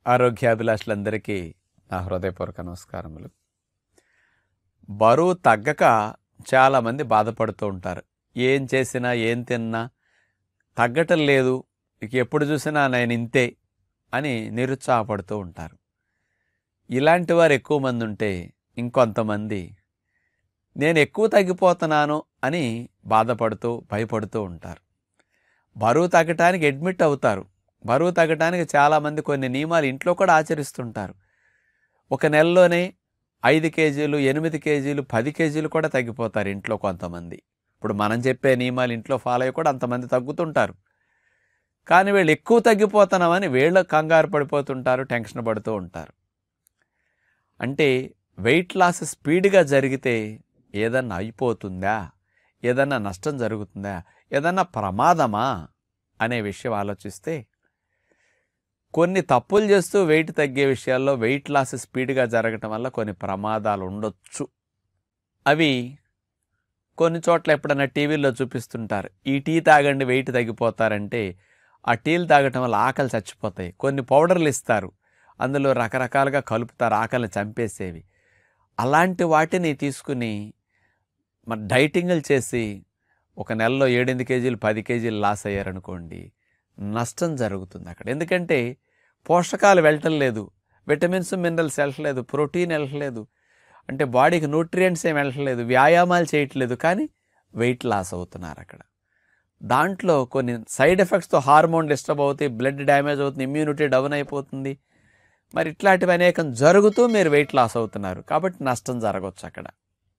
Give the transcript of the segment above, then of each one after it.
ఆరోగ్యాభిలాషులందరికీ నా హృదయపూర్వక నమస్కారములు బరువు తగ్గక చాలామంది బాధపడుతూ ఉంటారు ఏం చేసినా ఏం తిన్నా తగ్గటం లేదు ఇక ఎప్పుడు చూసినా నేను ఇంతే అని నిరుత్సాహపడుతూ ఉంటారు ఇలాంటి వారు ఎక్కువ మంది ఉంటే ఇంకొంతమంది నేను ఎక్కువ తగ్గిపోతున్నాను అని బాధపడుతూ భయపడుతూ ఉంటారు బరువు తగ్గటానికి అడ్మిట్ అవుతారు బరువు తగ్గటానికి చాలామంది కొన్ని నియమాలు ఇంట్లో కూడా ఆచరిస్తుంటారు ఒక నెలలోనే ఐదు కేజీలు ఎనిమిది కేజీలు పది కేజీలు కూడా తగ్గిపోతారు ఇంట్లో కొంతమంది ఇప్పుడు మనం చెప్పే నియమాలు ఇంట్లో ఫాలో అయ్యి కూడా అంతమంది తగ్గుతుంటారు కానీ వీళ్ళు ఎక్కువ తగ్గిపోతున్నామని వీళ్ళు కంగారు పడిపోతుంటారు టెన్షన్ పడుతూ ఉంటారు అంటే వెయిట్ లాస్ స్పీడ్గా జరిగితే ఏదన్నా అయిపోతుందా ఏదన్నా నష్టం జరుగుతుందా ఏదన్నా ప్రమాదమా అనే విషయం ఆలోచిస్తే కొన్ని తప్పులు చేస్తూ వెయిట్ తగ్గే విషయాల్లో వెయిట్ లాస్ స్పీడ్గా జరగటం వల్ల కొన్ని ప్రమాదాలు ఉండొచ్చు అవి కొన్ని చోట్ల ఎప్పుడైనా టీవీల్లో చూపిస్తుంటారు ఈ టీ తాగండి వెయిట్ తగ్గిపోతారంటే ఆ టీలు తాగటం వల్ల ఆకలి చచ్చిపోతాయి కొన్ని పౌడర్లు ఇస్తారు అందులో రకరకాలుగా కలుపుతారు ఆకలిని చంపేసేవి అలాంటి వాటిని తీసుకుని మరి డైటింగ్లు చేసి ఒక నెలలో ఏడెనిమిది కేజీలు పది కేజీలు లాస్ అయ్యారనుకోండి నష్టం జరుగుతుంది అక్కడ ఎందుకంటే పోషకాలు వెళ్ళటం లేదు విటమిన్స్ మినరల్స్ వెళ్ళట్లేదు ప్రోటీన్ వెళ్ళట్లేదు అంటే బాడీకి న్యూట్రియంట్స్ ఏం వెళ్ళట్లేదు వ్యాయామాలు చేయట్లేదు కానీ వెయిట్ లాస్ అవుతున్నారు అక్కడ దాంట్లో కొన్ని సైడ్ ఎఫెక్ట్స్తో హార్మోన్ డిస్టర్బ్ అవుతాయి బ్లడ్ డ్యామేజ్ అవుతుంది ఇమ్యూనిటీ డౌన్ అయిపోతుంది మరి ఇట్లాంటివి అనేకం జరుగుతూ మీరు వెయిట్ లాస్ అవుతున్నారు కాబట్టి నష్టం జరగవచ్చు అక్కడ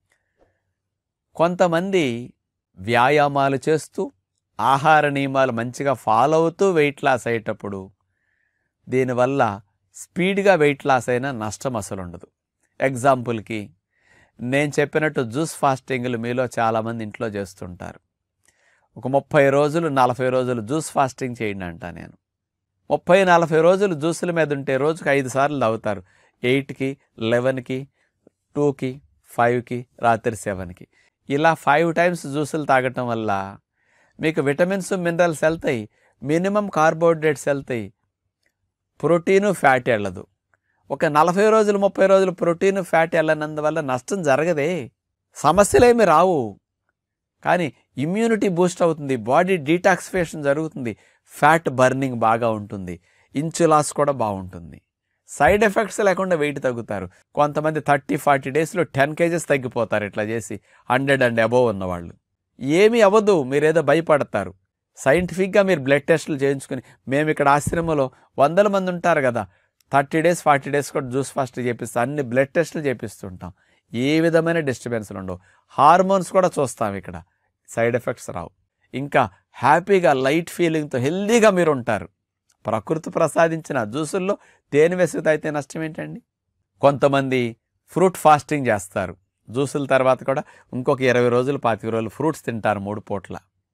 కొంతమంది వ్యాయామాలు చేస్తూ ఆహార నియమాలు మంచిగా ఫాలో అవుతూ వెయిట్ లాస్ అయ్యేటప్పుడు దీనివల్ల స్పీడ్గా వెయిట్ లాస్ అయినా నష్టం అసలు ఉండదు ఎగ్జాంపుల్కి నేను చెప్పినట్టు జ్యూస్ ఫాస్టింగ్లు మీలో చాలామంది ఇంట్లో చేస్తుంటారు ఒక ముప్పై రోజులు నలభై రోజులు జ్యూస్ ఫాస్టింగ్ చేయండి అంట నేను ముప్పై నలభై రోజులు జ్యూసుల మీద ఉంటే రోజుకి ఐదు సార్లు తాగుతారు ఎయిట్కి లెవెన్కి టూకి ఫైవ్కి రాత్రి సెవెన్కి ఇలా ఫైవ్ టైమ్స్ జ్యూసులు తాగటం వల్ల మీకు విటమిన్స్ మినరల్స్ వెళ్తాయి మినిమం కార్బోహైడ్రేట్స్ వెళ్తాయి ప్రోటీను ఫ్యాట్ వెళ్ళదు ఒక నలభై రోజులు ముప్పై రోజులు ప్రోటీన్ ఫ్యాట్ వెళ్ళనందువల్ల నష్టం జరగదే సమస్యలేమి రావు కానీ ఇమ్యూనిటీ బూస్ట్ అవుతుంది బాడీ డీటాక్సిఫికేషన్ జరుగుతుంది ఫ్యాట్ బర్నింగ్ బాగా ఉంటుంది ఇంచు లాస్ కూడా బాగుంటుంది సైడ్ ఎఫెక్ట్స్ లేకుండా వెయిట్ తగ్గుతారు కొంతమంది థర్టీ ఫార్టీ డేస్లో టెన్ కేజెస్ తగ్గిపోతారు ఇట్లా చేసి హండ్రెడ్ అండ్ అబోవ్ ఉన్నవాళ్ళు ఏమీ అవ్వదు మీరేదో భయపడతారు సైంటిఫిక్గా మీరు బ్లడ్ టెస్టులు చేయించుకుని మేము ఇక్కడ ఆశ్రమంలో వందల మంది ఉంటారు కదా థర్టీ డేస్ ఫార్టీ డేస్ కూడా జ్యూస్ ఫాస్ట్ చేపిస్తాం అన్ని బ్లడ్ టెస్టులు చేపిస్తుంటాం ఏ విధమైన డిస్టర్బెన్స్లు ఉండవు హార్మోన్స్ కూడా చూస్తాం ఇక్కడ సైడ్ ఎఫెక్ట్స్ రావు ఇంకా హ్యాపీగా లైట్ ఫీలింగ్తో హెల్దీగా మీరు ఉంటారు ప్రకృతి ప్రసాదించిన జ్యూసుల్లో తేనె వేసి తాగితే నష్టం ఏంటండి కొంతమంది ఫ్రూట్ ఫాస్టింగ్ చేస్తారు జ్యూసుల తర్వాత కూడా ఇంకొక ఇరవై రోజులు పాతిక రోజులు ఫ్రూట్స్ తింటారు మూడు పూట్ల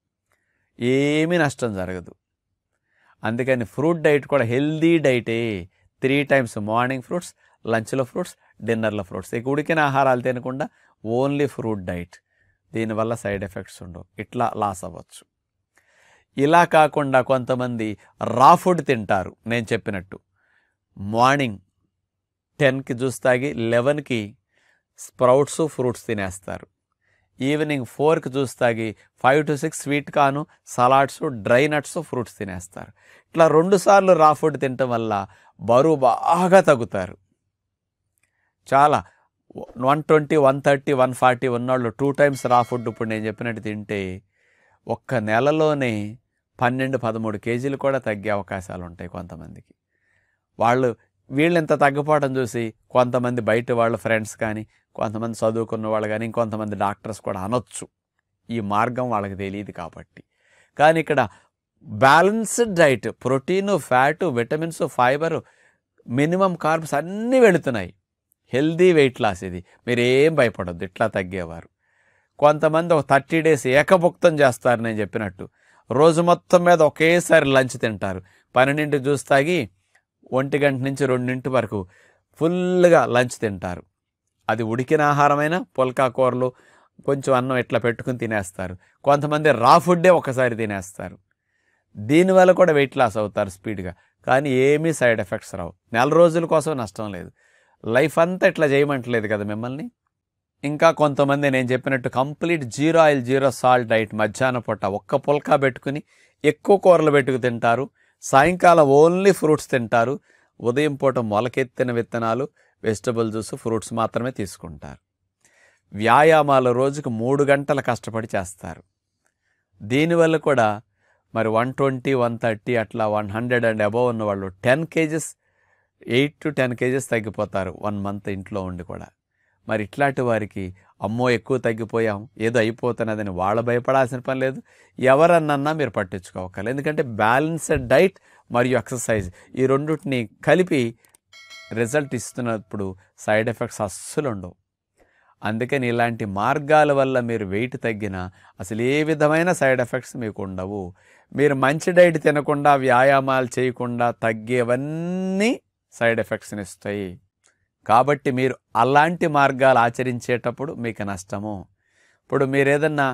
ఏమీ నష్టం జరగదు అందుకని ఫ్రూట్ డైట్ కూడా హెల్దీ డైటే త్రీ టైమ్స్ మార్నింగ్ ఫ్రూట్స్ లంచ్లో ఫ్రూట్స్ డిన్నర్లో ఫ్రూట్స్ ఇక ఉడికిన ఆహారాలు తినకుండా ఓన్లీ ఫ్రూట్ డైట్ దీనివల్ల సైడ్ ఎఫెక్ట్స్ ఉండవు ఇట్లా లాస్ అవ్వచ్చు ఇలా కాకుండా కొంతమంది రా ఫుడ్ తింటారు నేను చెప్పినట్టు మార్నింగ్ టెన్కి జ్యూస్ తాగి లెవెన్కి స్ప్రౌట్స్ ఫ్రూట్స్ తినేస్తారు ఈవినింగ్ ఫోర్కి జ్యూస్ తాగి five to six sweet corn salads dry nuts fruits తినేస్తారు ఇట్లా రెండు సార్లు రా ఫుడ్ తినటం వల్ల బరువు బాగా తగ్గుతారు చాలా one twenty one thirty one forty ఉన్నవాళ్ళు టూ టైమ్స్ రా ఫుడ్ ఇప్పుడు నేను చెప్పినట్టు తింటే ఒక్క నెలలోనే పన్నెండు పదమూడు కేజీలు కూడా తగ్గే అవకాశాలు ఉంటాయి కొంతమందికి వాళ్ళు వీళ్ళు ఇంత తగ్గిపోవడం చూసి కొంతమంది బయట వాళ్ళ ఫ్రెండ్స్ కానీ కొంతమంది చదువుకున్న వాళ్ళు కానీ ఇంకొంతమంది డాక్టర్స్ కూడా అనొచ్చు ఈ మార్గం వాళ్ళకి తెలియదు కాబట్టి కానీ ఇక్కడ balanced diet protein fat vitamins fibre minimum carbs అన్నీ వెళుతున్నాయి హెల్దీ వెయిట్ లాస్ ఇది మీరు ఏం భయపడొద్దు ఇట్లా తగ్గేవారు కొంతమంది ఒక థర్టీ డేస్ ఏకభుక్తం చేస్తారు నేను చెప్పినట్టు రోజు మొత్తం మీద ఒకేసారి లంచ్ తింటారు పన్నెండింటి జ్యూస్ తాగి ఒంటి గంట నుంచి రెండింటి వరకు ఫుల్గా లంచ్ తింటారు అది ఉడికిన ఆహారమైనా పుల్కా కూరలు కొంచెం అన్నం ఇట్లా పెట్టుకుని తినేస్తారు కొంతమంది రా ఫుడ్డే ఒకసారి తినేస్తారు దీనివల్ల కూడా వెయిట్ లాస్ అవుతారు స్పీడ్గా కానీ ఏమీ సైడ్ ఎఫెక్ట్స్ రావు నెల రోజుల కోసం నష్టం లేదు లైఫ్ అంతా ఇట్లా చేయమంటలేదు కదా మిమ్మల్ని ఇంకా కొంతమంది నేను చెప్పినట్టు complete zero oil zero salt diet మధ్యాహ్న పూట ఒక్క పుల్కా పెట్టుకుని ఎక్కువ కూరలు పెట్టుకు తింటారు సాయంకాలం ఓన్లీ ఫ్రూట్స్ తింటారు ఉదయం పూట మొలకెత్తిన విత్తనాలు వెజిటబుల్ జ్యూస్ ఫ్రూట్స్ మాత్రమే తీసుకుంటారు వ్యాయామాలు రోజుకు మూడు గంటలు కష్టపడి చేస్తారు దీనివల్ల కూడా మరి వన్ ట్వంటీ వన్ థర్టీ అట్లా వన్ హండ్రెడ్ అండ్ అబవ్ ఉన్న వాళ్ళు ten kgs eight to ten kgs తగ్గిపోతారు వన్ మంత్ ఇంట్లో ఉండి కూడా మరి ఇట్లాంటి వారికి అమ్మో ఎక్కువ తగ్గిపోయాం ఏదో అయిపోతున్నదని వాళ్ళ భయపడాల్సిన పని లేదు ఎవరన్నా మీరు పట్టించుకోవాలి ఎందుకంటే బ్యాలెన్స్డ్ డైట్ మరియు ఎక్సర్సైజ్ ఈ రెండింటిని కలిపి రిజల్ట్ ఇస్తున్నప్పుడు సైడ్ ఎఫెక్ట్స్ అస్సలు ఉండవు అందుకని ఇలాంటి మార్గాల వల్ల మీరు వెయిట్ తగ్గినా అసలు ఏ విధమైన సైడ్ ఎఫెక్ట్స్ మీకు ఉండవు మీరు మంచి డైట్ తినకుండా వ్యాయామాలు చేయకుండా తగ్గేవన్నీ సైడ్ ఎఫెక్ట్స్ని ఇస్తాయి కాబట్టి మీరు అలాంటి మార్గాలు ఆచరించేటప్పుడు మీకు నష్టము ఇప్పుడు మీరు ఏదన్నా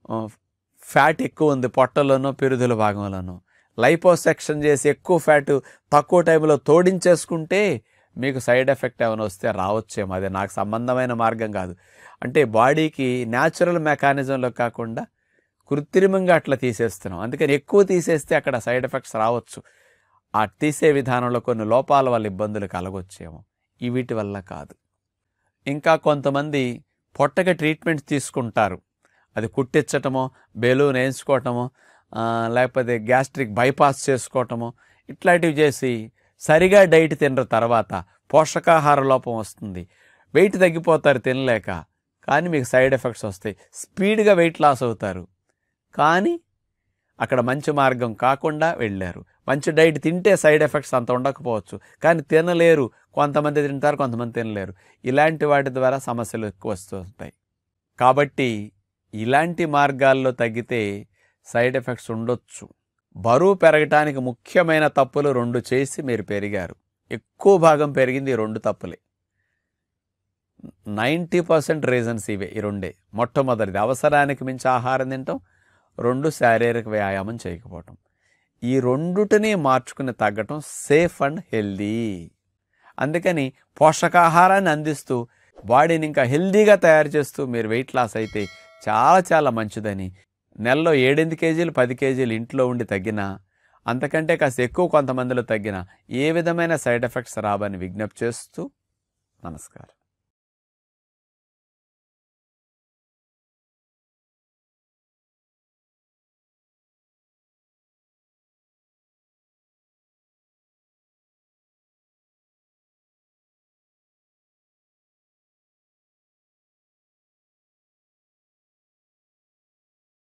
ఫ్యాట్ ఎక్కువ ఉంది పొట్టలోనో పెరుదుల భాగంలోనో లైపోసెక్షన్ చేసి ఎక్కువ ఫ్యాట్ తక్కువ టైంలో తోడించేసుకుంటే మీకు సైడ్ ఎఫెక్ట్ ఏమైనా వస్తే రావచ్చేమో అది నాకు సంబంధమైన మార్గం కాదు అంటే బాడీకి న్యాచురల్ మెకానిజంలో కాకుండా కృత్రిమంగా అట్లా తీసేస్తున్నాం అందుకని ఎక్కువ తీసేస్తే అక్కడ సైడ్ ఎఫెక్ట్స్ రావచ్చు ఆ తీసే విధానంలో కొన్ని లోపాల వల్ల ఇబ్బందులు కలగొచ్చేమో ఈ వీటి వల్ల కాదు ఇంకా కొంతమంది పొట్టకి ట్రీట్మెంట్ తీసుకుంటారు అది కుట్టించటమో బెలూన్ వేయించుకోవటమో ఆ, లేకపోతే గ్యాస్ట్రిక్ బైపాస్ చేసుకోవటమో ఇట్లాంటివి చేసి సరిగా డైట్ తిన్న తర్వాత పోషకాహార లోపం వస్తుంది వెయిట్ తగ్గిపోతారు తినలేక కానీ మీకు సైడ్ ఎఫెక్ట్స్ వస్తాయి స్పీడ్గా వెయిట్ లాస్ అవుతారు కానీ అక్కడ మంచి మార్గం కాకుండా వెళ్ళారు మంచి డైట్ తింటే సైడ్ ఎఫెక్ట్స్ అంత ఉండకపోవచ్చు కానీ తినలేరు కొంతమంది తింటారు కొంతమంది తినలేరు ఇలాంటి వాటి ద్వారా సమస్యలు ఎక్కువ వస్తుంటాయి కాబట్టి ఇలాంటి మార్గాల్లో తగ్గితే సైడ్ ఎఫెక్ట్స్ ఉండొచ్చు బరువు పెరగటానికి ముఖ్యమైన తప్పులు రెండు చేసి మీరు పెరిగారు ఎక్కువ భాగం పెరిగింది ఈ రెండు తప్పులే నైంటీ పర్సెంట్ రీజన్స్ ఇవే ఈ రెండే మొట్టమొదటిది అవసరానికి మించి ఆహారం తినటం రెండు శారీరక వ్యాయామం చేయకపోవటం ఈ రెండుటిని మార్చుకుని తగ్గటం సేఫ్ అండ్ హెల్దీ అందుకని పోషకాహారాన్ని అందిస్తూ బాడీని ఇంకా హెల్దీగా తయారు చేస్తూ మీరు వెయిట్ లాస్ అయితే చాలా చాలా మంచిదని నెలలో ఏడెనిమిది కేజీలు పది కేజీలు ఇంట్లో ఉండి తగ్గినా అంతకంటే కాస్త ఎక్కువ కొంతమందిలో తగ్గినా ఏ విధమైన సైడ్ ఎఫెక్ట్స్ రావని విజ్ఞప్తి చేస్తూ నమస్కారం